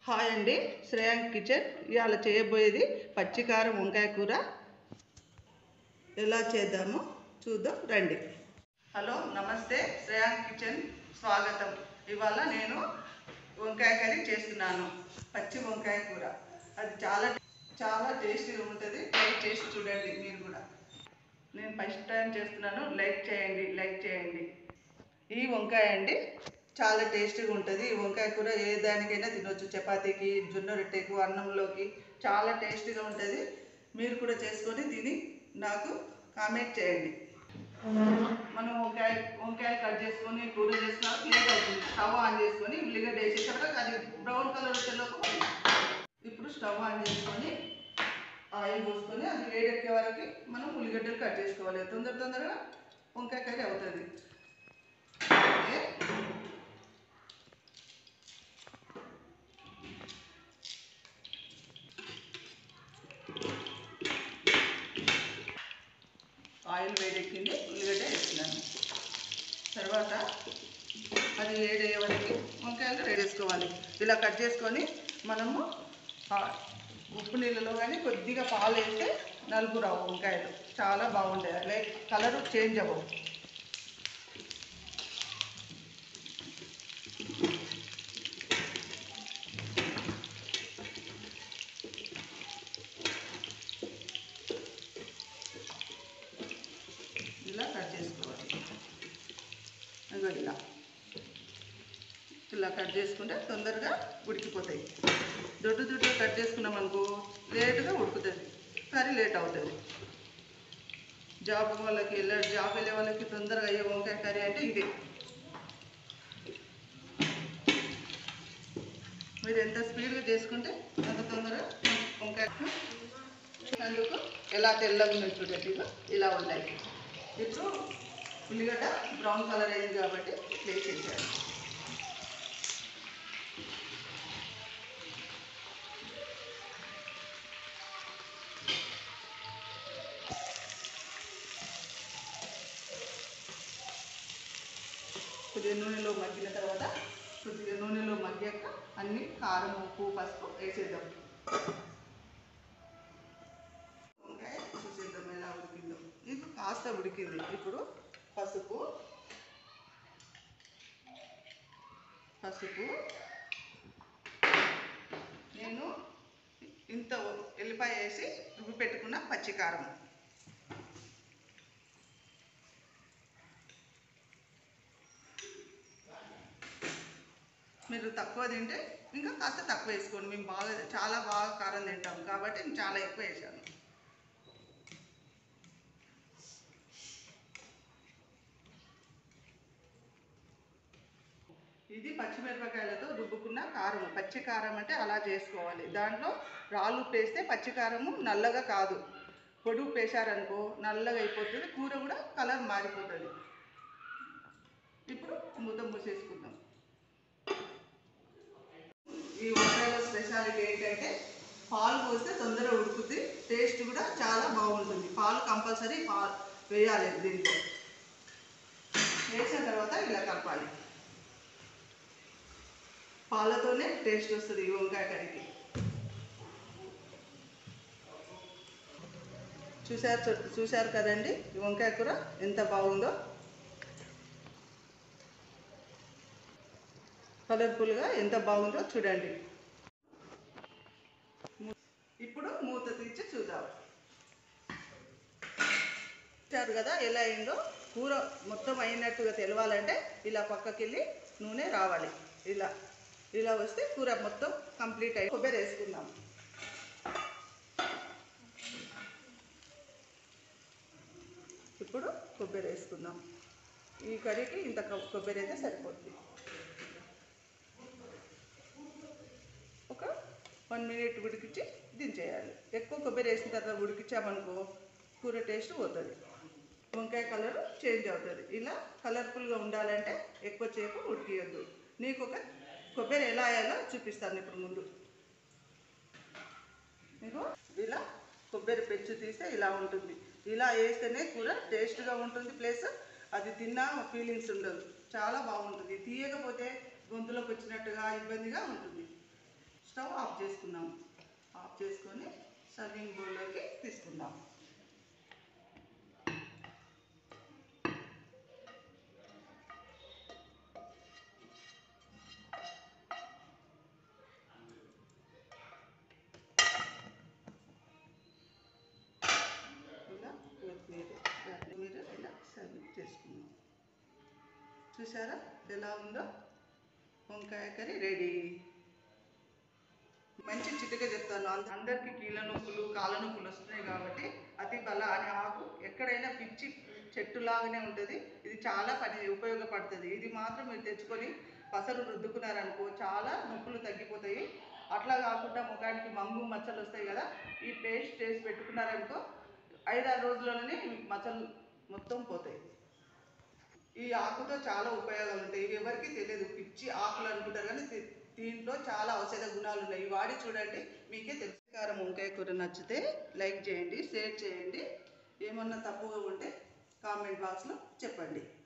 hi అండి శ్రేయాంక్ kitchen ఇవాళ చేయబోయేది పచ్చికారం వంకాయ కూర ఎలా చేద్దామో చూద్దాం రండి హలో నమస్తే శ్రేయాంక్ కిచెన్ స్వాగతం ఇవాళ నేను వంకాయ కర్రీ చేస్తున్నాను పచ్చి వంకాయ కూర అది చాలా చాలా టేస్టీగా ఉంటుంది ట్రై చేసి చూడండి మీరు కూడా నేను ఫస్ట్ టైం చేస్తున్నాను లైక్ చేయండి లైక్ చేయండి ఈ వంకాయ అండి చాలా టేస్టీగా ఉంటుంది ఈ వంకాయ కూర ఏ దానికైనా తినొచ్చు చపాతీకి జొన్న రొట్టెకు అన్నంలోకి చాలా టేస్టీగా ఉంటుంది మీరు కూడా చేసుకొని తిని నాకు కామెంట్ చేయండి మనం వంకాయ వంకాయ కట్ చేసుకొని కూర చేసుకున్నాక లేట్ అవుతుంది స్టవ్ ఆన్ చేసుకొని ఉల్లిగడ్డ వేసేసాక అది బ్రౌన్ కలర్ వచ్చేలోపు ఇప్పుడు స్టవ్ ఆన్ చేసుకొని ఆయిల్ పోసుకొని అది వేడెక్కే వరకు మనం ఉల్లిగడ్డలు కట్ చేసుకోవాలి తొందర తొందరగా వంకాయ కర్రీ అవుతుంది అలాగే ఆయిల్ వేడెక్కింది ఉల్లిగడ్డ వేస్తున్నాను తర్వాత అది వేడయ్యే వరకు వంకాయలు రెడీ చేసుకోవాలి ఇలా కట్ చేసుకొని మనము ఆ, ఉప్పు నీళ్ళలో కానీ కొద్దిగా పాలు వేస్తే నలుపు రావు వంకాయలు చాలా బాగుంటాయి లైక్ కలర్ చేంజ్ అవ్వవు ఇలా కట్ చేసుకోవాలి ఇదిగో ఇలా ఇలా కట్ చేసుకుంటే తొందరగా ఉడికిపోతాయి దొడ్డు దొడ్డు కట్ చేసుకున్నాం అనుకో లేటుగా ఉడుకుతుంది కర్రీ లేట్ అవుతుంది జాబ్ వాళ్ళకి వెళ్ళే జాబ్ వెళ్ళే వాళ్ళకి తొందరగా అయ్యే వంకాయ కర్రీ అంటే ఇదే మీరు ఎంత స్పీడ్గా చేసుకుంటే అంత తొందరగా వంకాయ అందుకు ఎలా తెల్లగా ఉన్నాయి చూడండి ఇగో ఇలా ఉన్నాయి ఇప్పుడు ఉల్లిగడ్డ బ్రౌన్ కలర్ అయింది కాబట్టి ప్లేస్ చేశాను కొద్దిగా నూనెలో మగ్గిన తర్వాత కొద్దిగా నూనెలో మగ్గాక అన్ని కారం ఉప్పు పసుపు వేసేద్దాం వంకాయ చూసేద్దాం ఎలా ఉడికిందో ఇది కాస్త ఉడికింది ఇప్పుడు పసుపు పసుపు నేను ఇంత ఎల్లిపాయ వేసి రుబ్బి పెట్టుకున్న పచ్చికారం మీరు తక్కువ తింటే ఇంకా కాస్త తక్కువ వేసుకోండి మేము బాగా చాలా బాగా కారం తింటాం కాబట్టి నేను చాలా ఎక్కువ వేసాను ఇది పచ్చిమిరపకాయలతో రుబ్బుకున్న కారం పచ్చి కారం అంటే అలా చేసుకోవాలి దాంట్లో రాళ్ళు ఉప్పు వేస్తే పచ్చి కారము నల్లగా కాదు పొడి ఉప్పు వేశారనుకో నల్లగా అయిపోతుంది కూర కూడా కలర్ మారిపోతుంది ఇప్పుడు మూత మూసేసుకుందాం ఈ వంకాయలో స్పెషాలిటీ ఏంటంటే పాలు పోస్తే తొందరగా ఉడుకుతుంది టేస్ట్ కూడా చాలా బాగుంటుంది పాలు కంపల్సరీ పాలు వేయాలి దీంట్లో వేసిన తర్వాత ఇలా కలపాలి పాలతోనే టేస్ట్ వస్తుంది ఈ వంకాయ కర్రీకి చూసారు చూ- చూసారు కదండి ఈ వంకాయ కూర ఎంత బాగుందో కలర్ఫుల్గా ఎంత బాగుందో చూడండి ము- ఇప్పుడు మూత తీసి చూద్దాం చూసారు కదా ఎలా అయిందో కూర మొత్తం అయినట్టుగా తెలవాలంటే ఇలా పక్కకి వెళ్ళి నూనె రావాలి ఇలా ఇలా వస్తే కూర మొత్తం కంప్లీట్ అయ్యి కొబ్బరి వేసుకుందాం ఇప్పుడు కొబ్బరి వేసుకుందాం ఈ కర్రీకి ఇంత కొ- కొబ్బరి అయితే సరిపోతుంది ఒక వన్ మినిట్ ఉడికించి దించేయాలి ఎక్కువ కొబ్బరి వేసిన తర్వాత ఉడికించామనుకో కూర టేస్ట్ పోతుంది వంకాయ కలర్ చేంజ్ అవుతుంది ఇలా కలర్ఫుల్గా ఉండాలంటే ఎక్కువ చేపు ఉడికియొద్దు నీకు ఒక కొబ్బరి ఎలా వేయాలో చూపిస్తాను ఇప్పుడు ముందు మీకు ఇలా కొబ్బరి పెచ్చు తీస్తే ఇలా ఉంటుంది ఇలా వేస్తేనే కూర టేస్ట్గా ఉంటుంది ప్లస్ అది తిన్నా ఫీలింగ్స్ ఉండదు చాలా బాగుంటుంది తీయకపోతే గొంతులోకి వచ్చినట్టుగా ఇబ్బందిగా ఉంటుంది స్టవ్ ఆఫ్ చేసుకున్నాం ఆఫ్ చేసుకొని సర్వింగ్ బౌల్లోకి తీసుకుందాం ఇలా కొత్తిమీర కొత్తిమీర ఇలా సర్వింగ్ చేసుకున్నాం చూసారా ఎలా ఉందో వంకాయ కర్రీ రెడీ మంచి చిటిక చెప్తాను అంద- అందరికీ కీళ్ళ నొప్పులు కాళ్ళ నొప్పులు వస్తున్నాయి కాబట్టి అతి బల అనే ఆకు ఎక్కడైనా పిచ్చి చెట్టు లాగానే ఉంటుంది ఇది చాలా పని ఉపయోగపడుతుంది ఇది మాత్రం మీరు తెచ్చుకొని పసరు రుద్దుకున్నారనుకో చాలా నొప్పులు తగ్గిపోతాయి అట్లా కాకుండా ముఖానికి మంగు మచ్చలు వస్తాయి కదా ఈ పేస్ట్ చేసి పెట్టుకున్నారనుకో ఐదారు రోజుల్లోనే మీకు మచ్చలు మొత్తం పోతాయి ఈ ఆకుతో చాలా ఉపయోగాలు ఉంటాయి ఇవి ఎవరికి తెలియదు పిచ్చి ఆకులు అనుకుంటారు కానీ దీ- దీంట్లో చాలా ఔషధ గుణాలు ఉన్నాయి ఇవి వాడి చూడండి మీకే తెలుసు కారం వంకాయ కూర నచ్చితే లైక్ చేయండి షేర్ చేయండి ఏమన్నా తప్పుగా ఉంటే కామెంట్ బాక్స్లో చెప్పండి